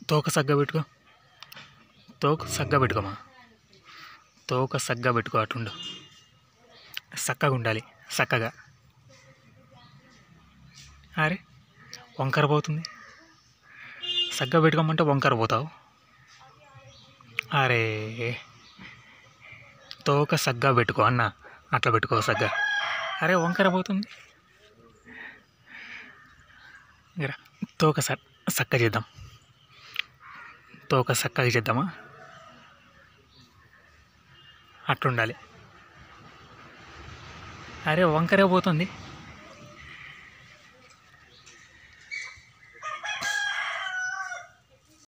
తోక సగ్గా పెట్టుకో తోక సగ్గా పెట్టుకోమా తోక సగ్గా పెట్టుకో అటుండు చక్కగా ఉండాలి చక్కగా అరే వంకర పోతుంది సగ్గా పెట్టుకోమంటే వంకర పోతావు అరే తోక సగ్గా పెట్టుకో అన్న అట్లా పెట్టుకో సగ్గా అరే వంకర పోతుంది ఇరా తోక స సక్క చేద్దాం తోక సక్కగా చేద్దామా అట్లుండాలి అరే వంకరే పోతుంది